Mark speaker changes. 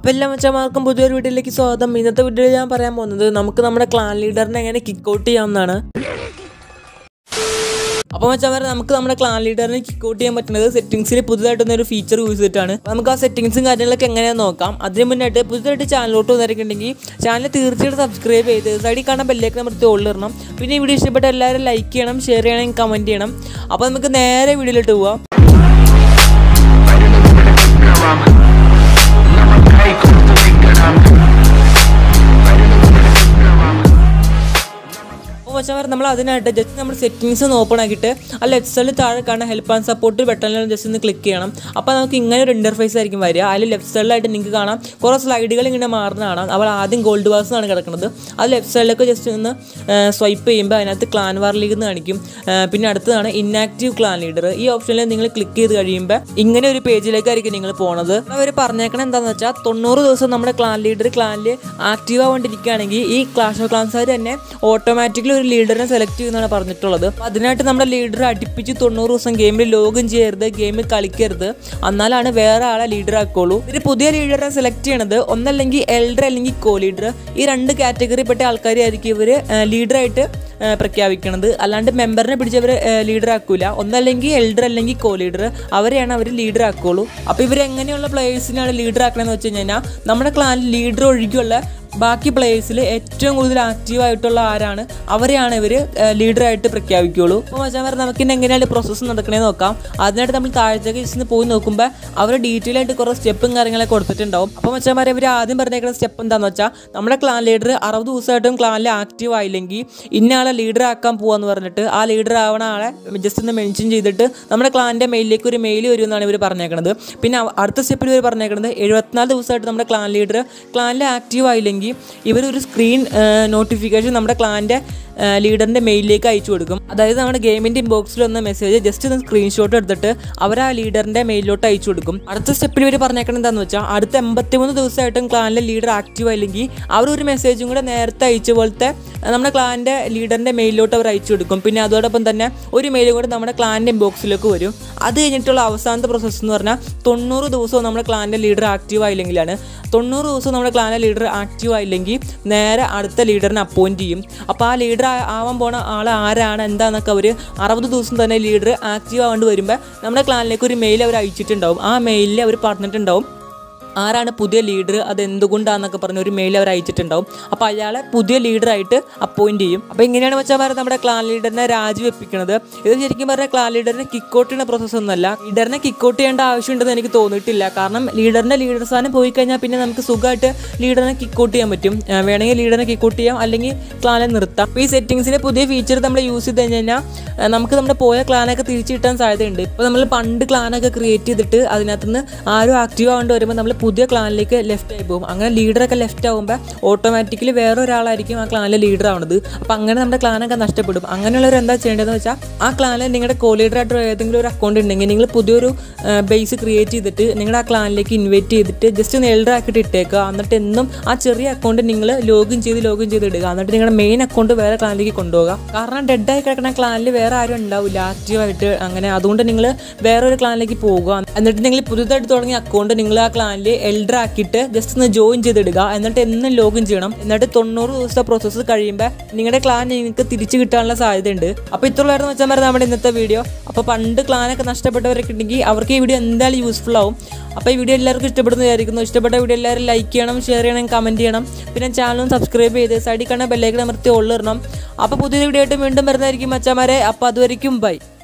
Speaker 1: അപ്പോൾ എല്ലാ മച്ചന്മാർക്കും പുതിയൊരു വീഡിയോയിലേക്ക് സ്വാഗതം ഇന്നത്തെ വീഡിയോയിൽ ഞാൻ പറയാൻ പോകുന്നത് നമുക്ക് നമ്മുടെ ക്ലാൻ ലീഡറിനെ എങ്ങനെ കിക്ക് ഔട്ട് ചെയ്യാമെന്നാണ് അപ്പോൾ മച്ചാൻ നമുക്ക് നമ്മുടെ ക്ലാൻ ലീഡറിനെ കിക്ക് ഔട്ട് ചെയ്യാൻ പറ്റുന്നത് സെറ്റിംഗ്സിൽ പുതുതായിട്ട് ഒരു ഫീച്ചർ യൂസ് ചെയ്തിട്ടാണ് അപ്പോൾ നമുക്ക് ആ സെറ്റിംഗ്സും കാര്യങ്ങളൊക്കെ എങ്ങനെയാണെന്ന് നോക്കാം അതിന് മുന്നായിട്ട് പുതുതായിട്ട് ചാനലോട്ട് വന്നിട്ടുണ്ടെങ്കിൽ ചാനൽ തീർച്ചയായിട്ടും സബ്സ്ക്രൈബ് ചെയ്ത് സൈഡിൽ കാണാൻ ബെല്ലേക്ക് നമുക്ക് തോളിലിടണം പിന്നെ ഈ വീഡിയോ ഇഷ്ടപ്പെട്ട എല്ലാവരും ലൈക്ക് ചെയ്യണം ഷെയർ ചെയ്യണം കമൻറ്റ് ചെയ്യണം അപ്പോൾ നമുക്ക് നേരെ വീഡിയോയിലോട്ട് പോവാം അപ്പോൾ മച്ചാൻ നമ്മൾ അതിനായിട്ട് ജസ്റ്റ് നമ്മൾ സെറ്റിങ്സ് ഒന്ന് ഓപ്പൺ ആക്കിയിട്ട് ആ ലെഫ്റ്റ് സൈഡിൽ താഴെ കാണുന്ന ഹെൽപ്പ് ആൻഡ് സപ്പോർട്ട് ബട്ടണിൽ ജസ്റ്റ് ഒന്ന് ക്ലിക്ക് ചെയ്യണം അപ്പോൾ നമുക്ക് ഇങ്ങനെ ഒരു ഇൻ്റർഫേസ് ആയിരിക്കും വരിക അതിൽ ലെഫ്റ്റ് സൈഡിലായിട്ട് നിങ്ങൾക്ക് കാണാം കുറേ സ്ലൈഡുകൾ ഇങ്ങനെ മാറുന്ന കാണാം അവൾ ആദ്യം ഗോൾഡ് വാസ് ആണ് കിടക്കുന്നത് അത് ലെഫ്റ്റ് സൈഡിലേക്ക് ജസ്റ്റ് ഒന്ന് സ്വൈപ്പ് ചെയ്യുമ്പോൾ അതിനകത്ത് ക്ലാൻ വാർ ലീഗ് എന്ന് കാണിക്കും ആ, പിന്നെ അടുത്തതാണ് ഇന്നാക്റ്റീവ് ക്ലാൻ ലീഡർ ഈ ഓപ്ഷനിൽ നിങ്ങൾ ക്ലിക്ക് ചെയ്ത് കഴിയുമ്പോൾ ഇങ്ങനെ ഒരു പേജിലേക്കായിരിക്കും നിങ്ങൾ പോണത് അവർ പറഞ്ഞേക്കണത് എന്താണെന്ന് വെച്ചാൽ തൊണ്ണൂറ് ദിവസം നമ്മുടെ ക്ലാൻ ലീഡർ ക്ലാനിൽ ആക്റ്റീവ് ആവാണ്ടിരിക്കുകയാണെങ്കിൽ ഈ ക്ലാഷ് ഓഫ് ക്ലാൻസുകാർ തന്നെ ഓട്ടോമാറ്റിക്കലി ഒരു ലീഡറിനെ സെലക്ട് ചെയ്യുന്നതാണ് പറഞ്ഞിട്ടുള്ളത് അപ്പോൾ അതിനായിട്ട് നമ്മുടെ ലീഡർ അടുപ്പിച്ച് തൊണ്ണൂറ് ദിവസം ഗെയിമിൽ ലോഗിൻ ചെയ്യരുത് ഗെയിമിൽ കളിക്കരുത് എന്നാലാണ് വേറെ ആളെ ലീഡർ ആക്കുള്ളൂ ഒരു പുതിയ ലീഡറെ സെലക്ട് ചെയ്യണത് ഒന്നല്ലെങ്കിൽ എൽഡർ അല്ലെങ്കിൽ കോ ലീഡർ ഈ രണ്ട് കാറ്റഗറി പെട്ട ആൾക്കാരെയായിരിക്കും ഇവർ ലീഡറായിട്ട് പ്രഖ്യാപിക്കണത് അല്ലാണ്ട് മെമ്പറിനെ പിടിച്ചവർ ലീഡർ ആക്കൂല ഒന്നല്ലെങ്കിൽ എൽഡർ അല്ലെങ്കിൽ കോ ലീഡർ അവരെയാണ് അവർ ലീഡർ ആക്കുള്ളൂ അപ്പോൾ ഇവർ എങ്ങനെയുള്ള പ്ലേയേഴ്സിനാണ് ലീഡർ ആക്കണമെന്ന് വെച്ച് കഴിഞ്ഞാൽ നമ്മുടെ ക്ലാനിൽ ലീഡർ ഒഴികെയുള്ള ബാക്കി പ്ലേയേഴ്സിൽ ഏറ്റവും കൂടുതൽ ആക്റ്റീവ് ആയിട്ടുള്ള ആരാണ് അവരെയാണ് ഇവർ ലീഡറായിട്ട് പ്രഖ്യാപിക്കുകയുള്ളൂ അപ്പോൾ മച്ചാൻ പറഞ്ഞാൽ നമുക്ക് ഇനി എങ്ങനെയാണ് പ്രോസസ്സ് നടക്കണേന്ന് നോക്കാം അതിനായിട്ട് നമ്മൾ താഴത്തേക്ക് ജസ്റ്റ് പോയി നോക്കുമ്പോൾ അവർ ഡീറ്റെയിൽ ആയിട്ട് കുറേ സ്റ്റെപ്പും കാര്യങ്ങളൊക്കെ കൊടുത്തിട്ടുണ്ടാവും അപ്പോൾ മച്ചാന്മാരെ ഇവർ ആദ്യം പറഞ്ഞേക്കുന്ന സ്റ്റെപ്പ് എന്താണെന്ന് വെച്ചാൽ നമ്മുടെ ക്ലാൻ ലീഡർ അറുപത് ദിവസമായിട്ടും ക്ലാനിൽ ആക്റ്റീവ് ആയില്ലെങ്കിൽ ഇന്ന ആളെ ലീഡർ ആക്കാൻ പോവാന്ന് പറഞ്ഞിട്ട് ആ ലീഡർ ആവണ ആളെ ജസ്റ്റ് ഒന്ന് മെൻഷൻ ചെയ്തിട്ട് നമ്മുടെ ക്ലാനിൻ്റെ മെയിലിലേക്ക് ഒരു മെയിൽ വരുമെന്നാണ് ഇവർ പറഞ്ഞേക്കുന്നത് പിന്നെ അവ- അടുത്ത സ്റ്റെപ്പിൽ ഇവർ പറഞ്ഞേക്കുന്നത് എഴുപത്തിനാല് ദിവസമായിട്ട് നമ്മുടെ ക്ലാൻ ലീഡർ ക്ലാനിൽ ആക്റ്റീവ് ആയില്ലെങ്കിൽ ഇവർ ഒരു സ്ക്രീൻ നോട്ടിഫിക്കേഷൻ നമ്മുടെ ക്ലാൻ്റെ ലീഡറിൻ്റെ മെയിലിലേക്ക് അയച്ചു കൊടുക്കും അതായത് നമ്മുടെ ഗെയിമിൻ്റെ ഇൻബോക്സിൽ വന്ന മെസ്സേജ് ജസ്റ്റ് ഒന്ന് സ്ക്രീൻഷോട്ട് എടുത്തിട്ട് അവർ ആ ലീഡറിൻ്റെ മെയിലിലോട്ട് അയച്ചു കൊടുക്കും അടുത്ത സ്റ്റെപ്പിൽ ഇവർ പറഞ്ഞേക്കുന്നത് എന്താണെന്ന് വെച്ചാൽ അടുത്ത എൺപത്തിമൂന്ന് ദിവസമായിട്ടും ക്ലാനിലെ ലീഡർ ആക്റ്റീവ് ആയില്ലെങ്കിൽ അവർ ഒരു മെസ്സേജും കൂടെ നേരത്തെ അയച്ച പോലത്തെ അഹ് നമ്മുടെ ക്ലാൻ്റെ ലീഡറിൻ്റെ മെയിലിലോട്ട് അവർ അയച്ചു കൊടുക്കും പിന്നെ അതോടൊപ്പം തന്നെ ഒരു മെയിലും കൂടെ നമ്മുടെ ക്ലാൻ്റെ ഇൻബോക്സിലേക്ക് വരും അത് കഴിഞ്ഞിട്ടുള്ള അവസാനത്തെ പ്രോസസ്സ് എന്ന് പറഞ്ഞാൽ തൊണ്ണൂറ് ദിവസവും നമ്മുടെ ക്ലാൻ്റെ ലീഡർ ആക്റ്റീവ് ആയില്ലെങ്കിലാണ് തൊണ്ണൂറ് ദിവസം നമ്മുടെ ക്ലാൻ്റെ ലീഡർ ആക്റ്റീവ് ആയില്ലെങ്കിൽ നേരെ അടുത്ത ലീഡറിനെ അപ്പോയിൻറ്റ് ചെയ്യും അപ്പോൾ ആ ലീഡർ ആവാൻ പോണ ആൾ ആരാണ് എന്താണെന്നൊക്കെ അവർ അറുപത് ദിവസം തന്നെ ലീഡർ ആക്റ്റീവ് ആവാണ്ട് വരുമ്പോൾ നമ്മുടെ ക്ലാനിലേക്ക് ഒരു മെയിൽ അവർ അയച്ചിട്ടുണ്ടാവും ആ മെയിലിൽ അവർ പറഞ്ഞിട്ടുണ്ടാവും ആരാണ് പുതിയ ലീഡർ അത് എന്തുകൊണ്ടാണെന്നൊക്കെ പറഞ്ഞ ഒരു മെയിൽ അവർ അയച്ചിട്ടുണ്ടാവും അപ്പോൾ അയാളെ പുതിയ ലീഡറായിട്ട് അപ്പോയിൻറ്റ് ചെയ്യും അപ്പോൾ ഇങ്ങനെയാണ് വെച്ചാൽ പറഞ്ഞാൽ നമ്മുടെ ക്ലാൻ ലീഡറിനെ രാജിവെപ്പിക്കുന്നത് ഇത് ശരിക്കും പറഞ്ഞാൽ ക്ലാൻ ലീഡറിനെ കിക്ക് ഔട്ട് ചെയ്യുന്ന പ്രോസസ്സ് ഒന്നുമല്ല ലീഡറിനെ കിക്ക് ഔട്ട് ചെയ്യേണ്ട ആവശ്യമുണ്ടെന്ന് എനിക്ക് തോന്നിയിട്ടില്ല കാരണം ലീഡറിൻ്റെ ലീഡർ സ്ഥാനം പോയി കഴിഞ്ഞാൽ പിന്നെ നമുക്ക് സുഖമായിട്ട് ലീഡറിനെ കിക്ക് ഔട്ട് ചെയ്യാൻ പറ്റും ആ, വേണമെങ്കിൽ ലീഡറിനെ കിക്ക് ഔട്ട് ചെയ്യാം അല്ലെങ്കിൽ ക്ലാനെ നിർത്താം അപ്പോൾ ഈ സെറ്റിംഗ്സിലെ പുതിയ ഫീച്ചർ നമ്മൾ യൂസ് ചെയ്ത് കഴിഞ്ഞ് കഴിഞ്ഞാൽ ആ, നമുക്ക് നമ്മുടെ പോയ ക്ലാനൊക്കെ തിരിച്ചു കിട്ടാൻ സാധ്യതയുണ്ട് ഇപ്പോൾ നമ്മൾ പണ്ട് ക്ലാനൊക്കെ ക്രിയേറ്റ് ചെയ്തിട്ട് അതിനകത്തുനിന്ന് ആരും ആക്റ്റീവ് ആവേണ്ടി വരുമ്പോൾ നമ്മൾ പുതിയ ക്ലാനിലേക്ക് ലെഫ്റ്റ് ആയി പോകും അങ്ങനെ ലീഡറൊക്കെ ലെഫ്റ്റ് ആകുമ്പോൾ ഓട്ടോമാറ്റിക്കലി വേറെ ഒരാളായിരിക്കും ആ ക്ലാനിലെ ലീഡർ ആവുന്നത് അപ്പോൾ അങ്ങനെ നമ്മുടെ ക്ലാനൊക്കെ നഷ്ടപ്പെടും അങ്ങനെയുള്ളവർ എന്താ ചെയ്യേണ്ടതെന്ന് വെച്ചാൽ ആ ക്ലാനിൽ നിങ്ങളുടെ കോ ലീഡറായിട്ട് ഏതെങ്കിലും ഒരു അക്കൗണ്ട് ഉണ്ടെങ്കിൽ നിങ്ങൾ പുതിയൊരു ബേസ് ക്രിയേറ്റ് ചെയ്തിട്ട് നിങ്ങളുടെ ആ ക്ലാനിലേക്ക് ഇൻവൈറ്റ് ചെയ്തിട്ട് ജസ്റ്റ് ഒന്ന് എൽഡർ ആക്കിയിട്ട് ഇട്ടേക്കുക എന്നിട്ട് എന്നും ആ ചെറിയ അക്കൗണ്ട് നിങ്ങൾ ലോഗിൻ ചെയ്ത് ലോഗിൻ ചെയ്ത് ഇടുക എന്നിട്ട് നിങ്ങളുടെ മെയിൻ അക്കൗണ്ട് വേറെ ക്ലാനിലേക്ക് കൊണ്ടുപോകുക കാരണം ഡെഡായി കിടക്കുന്ന ക്ലാനിൽ വേറെ ആരും ഉണ്ടാവില്ല ആക്റ്റീവായിട്ട് അങ്ങനെ അതുകൊണ്ട് നിങ്ങൾ വേറൊരു ക്ലാനിലേക്ക് പോകുക എന്നിട്ട് നിങ്ങൾ പുതുതായിട്ട് തുടങ്ങിയ അക്കൗണ്ട് നിങ്ങൾ ആ ക്ലാനിൽ എൽഡർ ആക്കിയിട്ട് ജസ്റ്റ് ഒന്ന് ജോയിൻ ചെയ്തിടുക എന്നിട്ട് എന്നും ലോഗിൻ ചെയ്യണം എന്നിട്ട് തൊണ്ണൂറ് ദിവസത്തെ പ്രോസസ്സ് കഴിയുമ്പോൾ നിങ്ങളുടെ ക്ലാൻ നിങ്ങൾക്ക് തിരിച്ചു കിട്ടാനുള്ള സാധ്യതയുണ്ട് അപ്പോൾ ഇത്രയുള്ളായിരുന്നു വെച്ചാൽ മതി നമ്മുടെ ഇന്നത്തെ വീഡിയോ അപ്പോൾ പണ്ട് ക്ലാനൊക്കെ നഷ്ടപ്പെട്ടവരൊക്കെ ഉണ്ടെങ്കിൽ അവർക്ക് ഈ വീഡിയോ എന്തായാലും യൂസ്ഫുൾ ആവും അപ്പോൾ ഈ വീഡിയോ എല്ലാവർക്കും ഇഷ്ടപ്പെടുന്നു വിചാരിക്കുന്നു ഇഷ്ടപ്പെട്ട വീഡിയോ എല്ലാവരും ലൈക്ക് ചെയ്യണം ഷെയർ ചെയ്യണം കമൻറ്റ് ചെയ്യണം പിന്നെ ചാനലും സബ്സ്ക്രൈബ് ചെയ്ത് സൈഡിൽ കാണാൻ ബെല്ലൈക്കൺ അമർത്തി ഉള്ളിടണം അപ്പോൾ പുതിയൊരു വീഡിയോ ആയിട്ട് വീണ്ടും വരുന്നതായിരിക്കും മച്ചാമാരെ അപ്പോൾ അതുവരെയും ബൈ